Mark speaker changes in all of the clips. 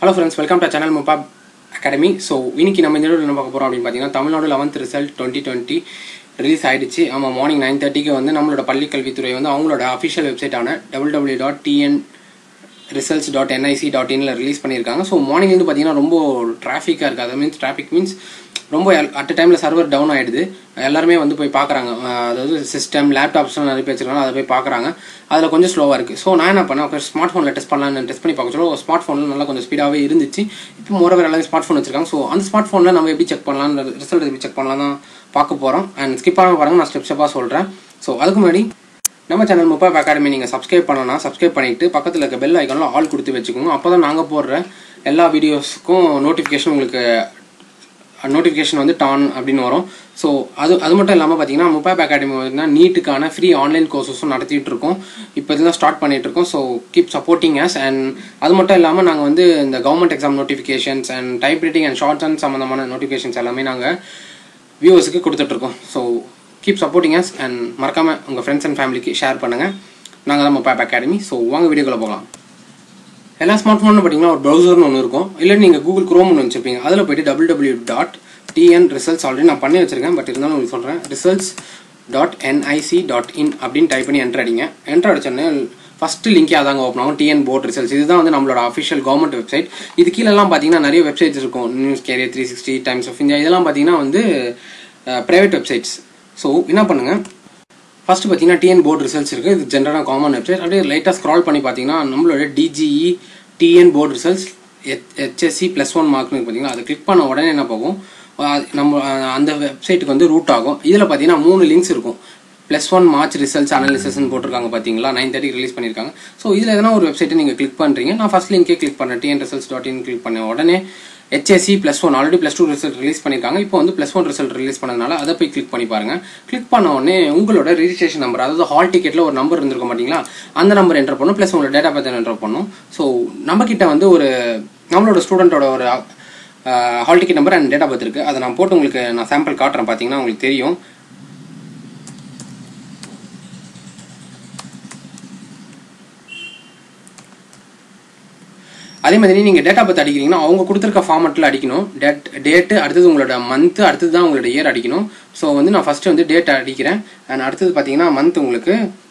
Speaker 1: hello friends welcome to channel முப்பா academy so இன்னைக்கு நம்ம இந்த வீடியோவில் என்ன பார்க்க போகிறோம் அப்படின்னு பார்த்தீங்கன்னா Tamil Nadu eleventh result twenty twenty release ஆயிடுச்சு ஆமாம் மார்னிங் நைன் தேர்ட்டிக்கு வந்து நம்மளோட பள்ளி கல்வித்துறை வந்து அவங்களோட அஃபிஷியல் வெப்சைட்டான double W dot TN results dot NIC dot இன்ல ரிலீஸ் பண்ணியிருக்காங்க ஸோ மார்னிங் வந்து பார்த்தீங்கன்னா ரொம்ப டிராஃபிக்காக இருக்குது அது மீன்ஸ் டிராஃபிக் மீன்ஸ் ரொம்ப அட் டைமில் சர்வர் டவுன் ஆகிடுது எல்லாருமே வந்து போய் பார்க்குறாங்க அதாவது சிஸ்டம் லேப்டாப்ஸ்லாம் நிறைய பேர் வச்சிருக்காங்க அதை போய் பார்க்குறாங்க அதில் கொஞ்சம் ஸ்லோவாக இருக்குது ஸோ நான் என்ன பண்ணேன் ஓகே ஸ்மார்ட் ஃபோனில் டெஸ்ட் பண்ணலான்னு டெஸ்ட் பண்ணி பார்க்க சொல்ல ஸ்மார்ட் ஃபோனில் நல்லா கொஞ்சம் ஸ்பீடாகவே இருந்துச்சு இப்போ மோரவர் எல்லாமே ஸ்மார்ட் ஃபோன் வச்சிருக்காங்க ஸோ அந்த ஸ்மார்ட் ஃபோனில் நம்ம எப்படி செக் பண்ணலாம் ரிசல்ட் எப்படி செக் பண்ணலாம் தான் பார்க்க போகிறோம் அண்ட் ஸ்கிப் பண்ணாமல் பாருங்க நான் ஸ்டெப் ஸ்டெப்பாக சொல்கிறேன் ஸோ அதுக்கு முன்னாடி நம்ம சேனல் முப்பாப் அகாடமி நீங்கள் சப்ஸ்கிரைப் பண்ணனா சப்ஸ்கிரைப் பண்ணிட்டு பக்கத்தில் இருக்க பெல் ஐக்கானில் ஆல் கொடுத்து வச்சுக்கோங்க அப்போ தான் நாங்கள் போடுற எல்லா வீடியோஸ்க்கும் நோட்டிஃபிகேஷன் உங்களுக்கு நோட்டிஃபிகேஷன் வந்து டான் அப்படின்னு வரும் ஸோ அது அது மட்டும் இல்லாமல் பார்த்தீங்கன்னா முப்பாப் அகாடமி வந்து நீட்டுக்கான ஃப்ரீ ஆன்லைன் கோர்சஸும் நடத்திட்டு இருக்கோம் இப்போ இதெல்லாம் ஸ்டார்ட் பண்ணிட்டு இருக்கோம் so keep supporting us and அது மட்டும் இல்லாமல் நாங்கள் வந்து இந்த government exam notifications and type writing and shorts and சம்மந்தமான நோட்டிஃபிகேஷன்ஸ் எல்லாமே நாங்கள் வியூவர்ஸுக்கு கொடுத்துட்ருக்கோம் so keep supporting us and மறக்காமல் உங்கள் ஃப்ரெண்ட்ஸ் அண்ட் ஃபேமிலிக்கு ஷேர் பண்ணுங்கள் நாங்கள் தான் முப்பாப் அகாடமி ஸோ வாங்க வீடியோக்குள்ளே போகலாம் எல்லா ஸ்மார்ட் ஃபோனில் பார்த்தீங்கன்னா ஒரு ப்ரௌசர்னு ஒன்று இருக்கும் இல்லை நீங்கள் கூகுள் குரோம் ஒன்று வச்சுருப்பீங்க அதில் போயிட்டு double W dot TN results already நான் பண்ணி வச்சிருக்கேன் பட் இருந்தாலும் உங்களுக்கு சொல்கிறேன் results dot NIC dot in அப்படின்னு டைப் பண்ணி என்டர் அடிங்க என்டர் அடிச்சோடனே ஃபஸ்ட்டு லிங்கே அதாங்க ஓப்பன் ஆகும் டிஎன் போர்ட் ரிசல்ட்ஸ் இதுதான் வந்து நம்மளோட அஃபிஷியல் கவர்மெண்ட் வெப்சைட் இது கீழெல்லாம் பார்த்தீங்கன்னா நிறைய வெப்சைட்ஸ் இருக்கும் news career three sixty Times of India இதெல்லாம் பார்த்தீங்கன்னா வந்து ப்ரைவேட் வெப்சைட்ஸ் ஸோ என்ன பண்ணுங்கள் ஃபர்ஸ்ட் பார்த்தீங்கன்னா டிஎன் போர்டு ரிசல்ட்ஸ் இருக்குது இது ஜென்ரலாக காமன் வெப்சைட் அப்படியே லைட்டாக ஸ்க்ரால் பண்ணி பார்த்தீங்கன்னா நம்மளோட DGE TN board results HSC plus one மார்க்னு பார்த்தீங்கன்னா அதை கிளிக் பண்ண உடனே என்ன போகும் நம்ம அந்த வெப்சைட்டுக்கு வந்து ரூட் ஆகும் இதில் பார்த்தீங்கன்னா மூணு லிங்க்ஸ் இருக்கும் ப்ளஸ் ஒன் மார்ச் ரிசல்ட்ஸ் அனாலிசிஸ்னு போட்டிருக்காங்க பார்த்தீங்களா நைன் தேர்ட்டி ரிலீஸ் பண்ணியிருக்காங்க ஸோ இதில் எதனா ஒரு வெப்சைட்டை நீங்கள் கிளிக் பண்ணுறீங்க நான் ஃபஸ்ட் லிங்கே கிளிக் பண்ணேன் TN results dot in click பண்ண உடனே HSC plus one already plus two result release பண்ணியிருக்காங்க இப்போ வந்து ப்ளஸ் ஒன் ரிசல்ட் ரிலீஸ் பண்ணதுனால அதை போய் கிளிக் பண்ணி பாருங்க கிளிக் பண்ண உடனே உங்களோட ரிஜிஸ்ட்ரேஷன் நம்பர் அதாவது ஹால் டிக்கெட்டில் ஒரு நம்பர் இருந்திருக்க மாட்டீங்களா அந்த நம்பர் என்டர் பண்ணும் ப்ளஸ் உங்களோட டேட்டா பற்றி என்டர் பண்ணும் ஸோ நம்ம கிட்ட வந்து ஒரு நம்மளோட ஸ்டூடெண்ட்டோட ஒரு hall ticket number and date of birth இருக்குது அதை நான் போட்டு உங்களுக்கு நான் சாம்பிள் காட்டுறேன் பார்த்தீங்கன்னா உங்களுக்கு தெரியும் அதே மாதிரி நீங்கள் டேட்டா பர்த் அடிக்கிறீங்கன்னா அவங்க கொடுத்துருக்க ஃபார்மெட்டில் அடிக்கணும் டேட் டேட்டு அடுத்தது உங்களோட மந்த்து அடுத்தது தான் உங்களோட இயர் அடிக்கணும் ஸோ வந்து நான் ஃபஸ்ட்டு வந்து டேட் அடிக்கிறேன் அண்ட் அடுத்தது பார்த்தீங்கன்னா மந்த் உங்களுக்கு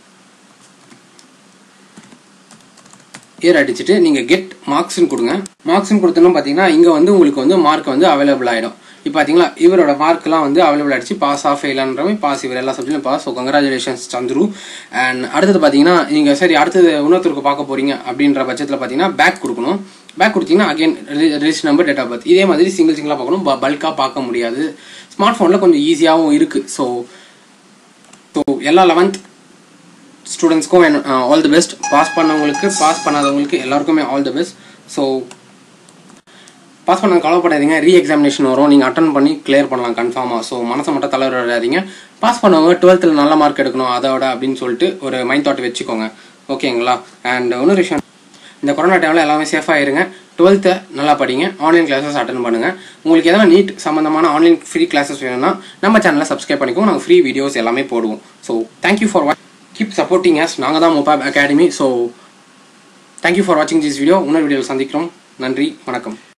Speaker 1: இயர் அடிச்சுட்டு நீங்கள் கெட் மார்க்ஸ்னு கொடுங்க மார்க்ஸ்னு கொடுத்தோன்னா பார்த்தீங்கன்னா இங்கே வந்து உங்களுக்கு வந்து மார்க் வந்து அவைலபிள் ஆகிடும் இப்போ பார்த்தீங்களா இவரோட மார்க்லாம் வந்து அவைலபிள் ஆகிடுச்சு பாஸ் ஆஃப் ஃபெயிலான்றமே பாஸ் இவர் எல்லா சப்ஜெக்ட்லையும் pass so congratulations Chandru and அடுத்தது பார்த்தீங்கன்னா நீங்கள் சரி அடுத்தது இன்னொருத்தருக்கு பார்க்க போகிறீங்க அப்படின்ற பட்சத்தில் பார்த்தீங்கன்னா பேக் கொடுக்கணும் பேக் கொடுத்தீங்கன்னா again register number date of birth இதே மாதிரி சிங்கிள் சிங்கிளாக பார்க்கணும் பல்காக பார்க்க முடியாது ஸ்மார்ட் ஃபோனில் கொஞ்சம் ஈஸியாகவும் இருக்குது ஸோ ஸோ எல்லா லெவன்த் ஸ்டூடெண்ட்ஸ்க்கும் ஆல் தி பெஸ்ட் பாஸ் பண்ணவங்களுக்கு பாஸ் பண்ணாதவங்களுக்கு எல்லாருக்குமே all the best so pass பண்ண கவலைப்படாதீங்க ரீ எக்ஸாமினேஷன் வரும் நீங்கள் அட்டன் பண்ணி கிளியர் பண்ணலாம் கன்ஃபார்மாக ஸோ மனசை மட்டும் தளர விடாதீங்க பாஸ் பண்ணவங்க டுவெல்த்தில் நல்ல மார்க் எடுக்கணும் அதோட அப்படின்னு சொல்லிட்டு ஒரு மைண்ட் தாட் வச்சுக்கோங்க ஓகேங்களா அண்ட் இன்னொரு விஷயம் இந்த கொரோனா டைமில் எல்லாமே சேஃபாக இருங்க டுவெல்த்தை நல்லா படிங்க ஆன்லைன் கிளாஸஸ் அட்டன் பண்ணுங்கள் உங்களுக்கு எதனா நீட் சம்மந்தமான ஆன்லைன் ஃப்ரீ கிளாஸஸ் வேணும்னா நம்ம சேனலை சப்ஸ்கிரைப் பண்ணிக்கோங்க நாங்கள் ஃப்ரீ வீடியோஸ் எல்லாமே போடுவோம் so thank you for watch keep supporting us நாங்கள் தான் mobile academy so thank you for வாட்சிங் திஸ் வீடியோ இன்னொரு வீடியோவில் சந்திக்கிறோம் நன்றி வணக்கம்